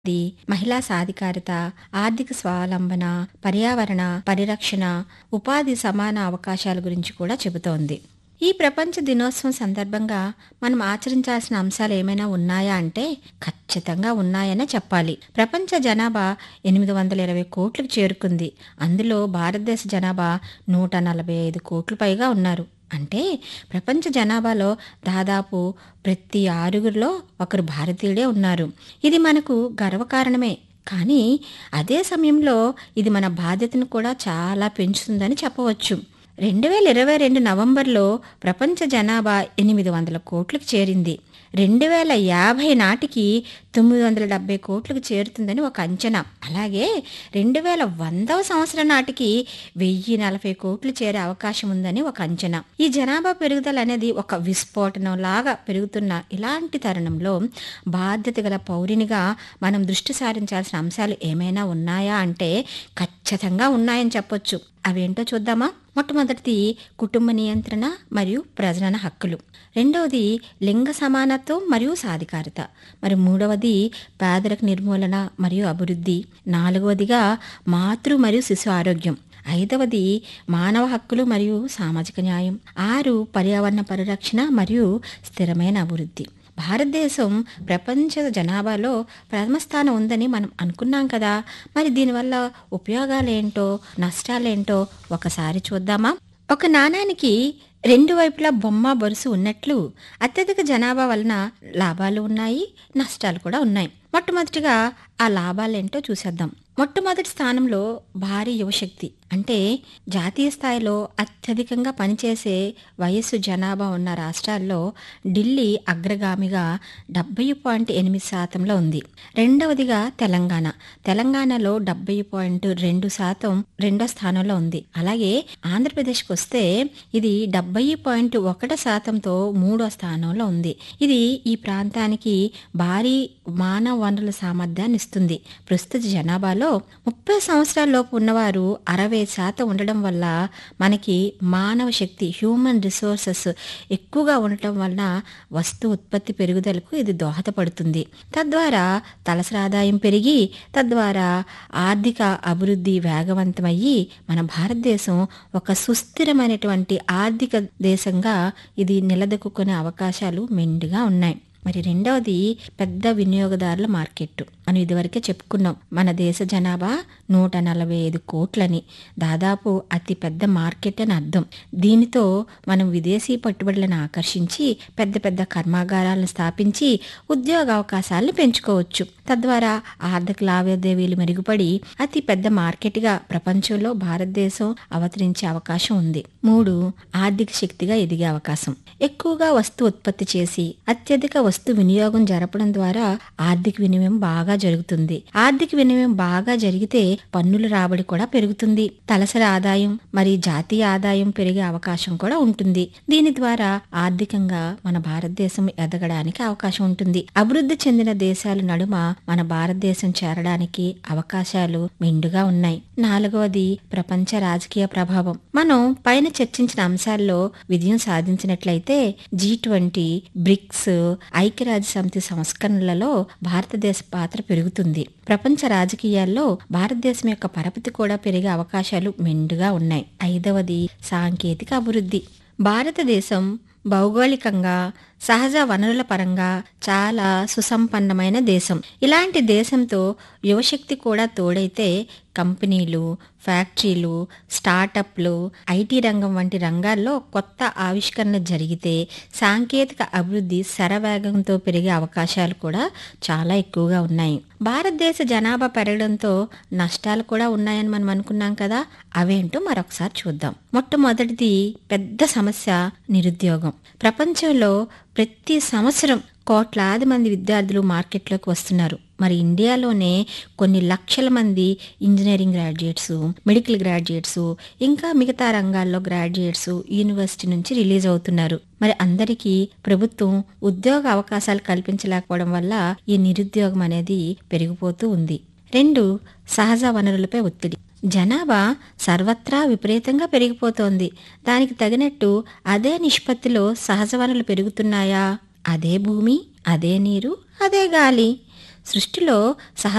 ఇది మహిళా సాధికారత ఆర్థిక స్వావలంబన పర్యావరణ పరిరక్షణ ఉపాధి సమాన అవకాశాల గురించి కూడా చెబుతోంది ఈ ప్రపంచ దినోత్సవం సందర్భంగా మనం ఆచరించాల్సిన అంశాలు ఏమైనా ఉన్నాయా అంటే ఖచ్చితంగా ఉన్నాయనే చెప్పాలి ప్రపంచ జనాభా ఎనిమిది వందల ఇరవై కోట్లకు చేరుకుంది అందులో భారతదేశ జనాభా నూట నలభై ఐదు కోట్ల పైగా ఉన్నారు అంటే ప్రపంచ జనాభాలో దాదాపు ప్రతి ఆరుగురిలో ఒకరు భారతీయుడే ఉన్నారు ఇది మనకు గర్వకారణమే కానీ అదే సమయంలో ఇది మన బాధ్యతను కూడా చాలా పెంచుతుందని చెప్పవచ్చు రెండు వేల ఇరవై రెండు నవంబర్లో ప్రపంచ జనాభా ఎనిమిది వందల కోట్లకు చేరింది రెండు వేల యాభై నాటికి తొమ్మిది వందల డెబ్బై కోట్లకు చేరుతుందని ఒక అంచనా అలాగే రెండు వేల వందవ సంవత్సరం నాటికి వెయ్యి నలభై కోట్లు చేరే అవకాశం ఉందని ఒక అంచనా ఈ జనాభా పెరుగుదల అనేది ఒక విస్ఫోటనం లాగా పెరుగుతున్న ఇలాంటి తరుణంలో బాధ్యత గల పౌరినిగా మనం దృష్టి సారించాల్సిన అంశాలు ఏమైనా ఉన్నాయా అంటే ఖచ్చితంగా ఉన్నాయని చెప్పొచ్చు అవేంటో చూద్దామా మొట్టమొదటిది కుటుంబ నియంత్రణ మరియు ప్రజనన హక్కులు రెండవది లింగ సమానత్వం మరియు సాధికారత మరి మూడవది పేదరిక నిర్మూలన మరియు అభివృద్ధి నాలుగవదిగా మాతృ మరియు శిశు ఆరోగ్యం ఐదవది మానవ హక్కులు మరియు సామాజిక న్యాయం ఆరు పర్యావరణ పరిరక్షణ మరియు స్థిరమైన అభివృద్ధి భారతదేశం ప్రపంచ జనాభాలో ప్రథమ స్థానం ఉందని మనం అనుకున్నాం కదా మరి దీనివల్ల ఉపయోగాలేంటో నష్టాలేంటో ఒకసారి చూద్దామా ఒక నాణానికి రెండు వైపులా బొమ్మ బొరుసు ఉన్నట్లు అత్యధిక జనాభా వలన లాభాలు ఉన్నాయి నష్టాలు కూడా ఉన్నాయి మొట్టమొదటిగా ఆ లాభాలేంటో చూసేద్దాం మొట్టమొదటి స్థానంలో భారీ యువశక్తి అంటే జాతీయ స్థాయిలో అత్యధికంగా పనిచేసే వయస్సు జనాభా ఉన్న రాష్ట్రాల్లో ఢిల్లీ అగ్రగామిగా డెబ్బై పాయింట్ ఎనిమిది శాతంలో ఉంది రెండవదిగా తెలంగాణ తెలంగాణలో డెబ్బై పాయింట్ రెండు శాతం రెండో స్థానంలో ఉంది అలాగే ఆంధ్రప్రదేశ్కి వస్తే ఇది డెబ్బై పాయింట్ ఒకటి శాతంతో మూడో స్థానంలో ఉంది ఇది ఈ ప్రాంతానికి భారీ మానవ వనరుల సామర్థ్యాన్ని ఇస్తుంది ప్రస్తుత జనాభాలో ముప్పై సంవత్సరాల లోపు ఉన్నవారు అరవై శాతం ఉండడం వల్ల మనకి మానవ శక్తి హ్యూమన్ రిసోర్సెస్ ఎక్కువగా ఉండటం వలన వస్తు ఉత్పత్తి పెరుగుదలకు ఇది దోహదపడుతుంది తద్వారా తలసరి ఆదాయం పెరిగి తద్వారా ఆర్థిక అభివృద్ధి వేగవంతమయ్యి మన భారతదేశం ఒక సుస్థిరమైనటువంటి ఆర్థిక దేశంగా ఇది నిలదొక్కునే అవకాశాలు మెండుగా ఉన్నాయి మరి రెండవది పెద్ద వినియోగదారుల మార్కెట్ మనం ఇదివరకే చెప్పుకున్నాం మన దేశ జనాభా నూట నలభై ఐదు కోట్లని దాదాపు అతి పెద్ద మార్కెట్ అని అర్థం దీనితో మనం విదేశీ పెట్టుబడులను ఆకర్షించి పెద్ద పెద్ద కర్మాగారాలను స్థాపించి ఉద్యోగ అవకాశాలను పెంచుకోవచ్చు తద్వారా ఆర్థిక లావాదేవీలు మెరుగుపడి అతి పెద్ద మార్కెట్గా ప్రపంచంలో భారతదేశం అవతరించే అవకాశం ఉంది మూడు ఆర్థిక శక్తిగా ఎదిగే అవకాశం ఎక్కువగా వస్తు ఉత్పత్తి చేసి అత్యధిక వస్తు వినియోగం జరపడం ద్వారా ఆర్థిక వినిమయం బాగా జరుగుతుంది ఆర్థిక వినిమయం బాగా జరిగితే పన్నుల రాబడి కూడా పెరుగుతుంది తలసరి ఆదాయం మరి జాతీయ ఆదాయం పెరిగే అవకాశం కూడా ఉంటుంది దీని ద్వారా ఆర్థికంగా మన భారతదేశం ఎదగడానికి అవకాశం ఉంటుంది అభివృద్ధి చెందిన దేశాల నడుమ మన భారతదేశం చేరడానికి అవకాశాలు మెండుగా ఉన్నాయి నాలుగవది ప్రపంచ రాజకీయ ప్రభావం మనం పైన చర్చించిన అంశాల్లో విజయం సాధించినట్లయితే జీ ట్వంటీ బ్రిక్స్ ఐక్యరాజ్య సమితి సంస్కరణలలో భారతదేశ పాత్ర పెరుగుతుంది ప్రపంచ రాజకీయాల్లో భారతదేశం యొక్క పరపతి కూడా పెరిగే అవకాశాలు మెండుగా ఉన్నాయి ఐదవది సాంకేతిక అభివృద్ధి భారతదేశం భౌగోళికంగా సహజ వనరుల పరంగా చాలా సుసంపన్నమైన దేశం ఇలాంటి దేశంతో యువశక్తి కూడా తోడైతే కంపెనీలు ఫ్యాక్టరీలు స్టార్టప్లు ఐటీ రంగం వంటి రంగాల్లో కొత్త ఆవిష్కరణ జరిగితే సాంకేతిక అభివృద్ధి శరవేగంతో పెరిగే అవకాశాలు కూడా చాలా ఎక్కువగా ఉన్నాయి భారతదేశ జనాభా పెరగడంతో నష్టాలు కూడా ఉన్నాయని మనం అనుకున్నాం కదా అవేంటో మరొకసారి చూద్దాం మొట్టమొదటిది పెద్ద సమస్య నిరుద్యోగం ప్రపంచంలో ప్రతి సంవత్సరం కోట్లాది మంది విద్యార్థులు మార్కెట్లోకి వస్తున్నారు మరి ఇండియాలోనే కొన్ని లక్షల మంది ఇంజనీరింగ్ గ్రాడ్యుయేట్స్ మెడికల్ గ్రాడ్యుయేట్స్ ఇంకా మిగతా రంగాల్లో గ్రాడ్యుయేట్స్ యూనివర్సిటీ నుంచి రిలీజ్ అవుతున్నారు మరి అందరికీ ప్రభుత్వం ఉద్యోగ అవకాశాలు కల్పించలేకపోవడం వల్ల ఈ నిరుద్యోగం అనేది పెరిగిపోతూ ఉంది రెండు సహజ వనరులపై ఒత్తిడి జనాభా సర్వత్రా విపరీతంగా పెరిగిపోతోంది దానికి తగినట్టు అదే నిష్పత్తిలో సహజ వనరులు పెరుగుతున్నాయా అదే భూమి అదే నీరు అదే గాలి సృష్టిలో సహజ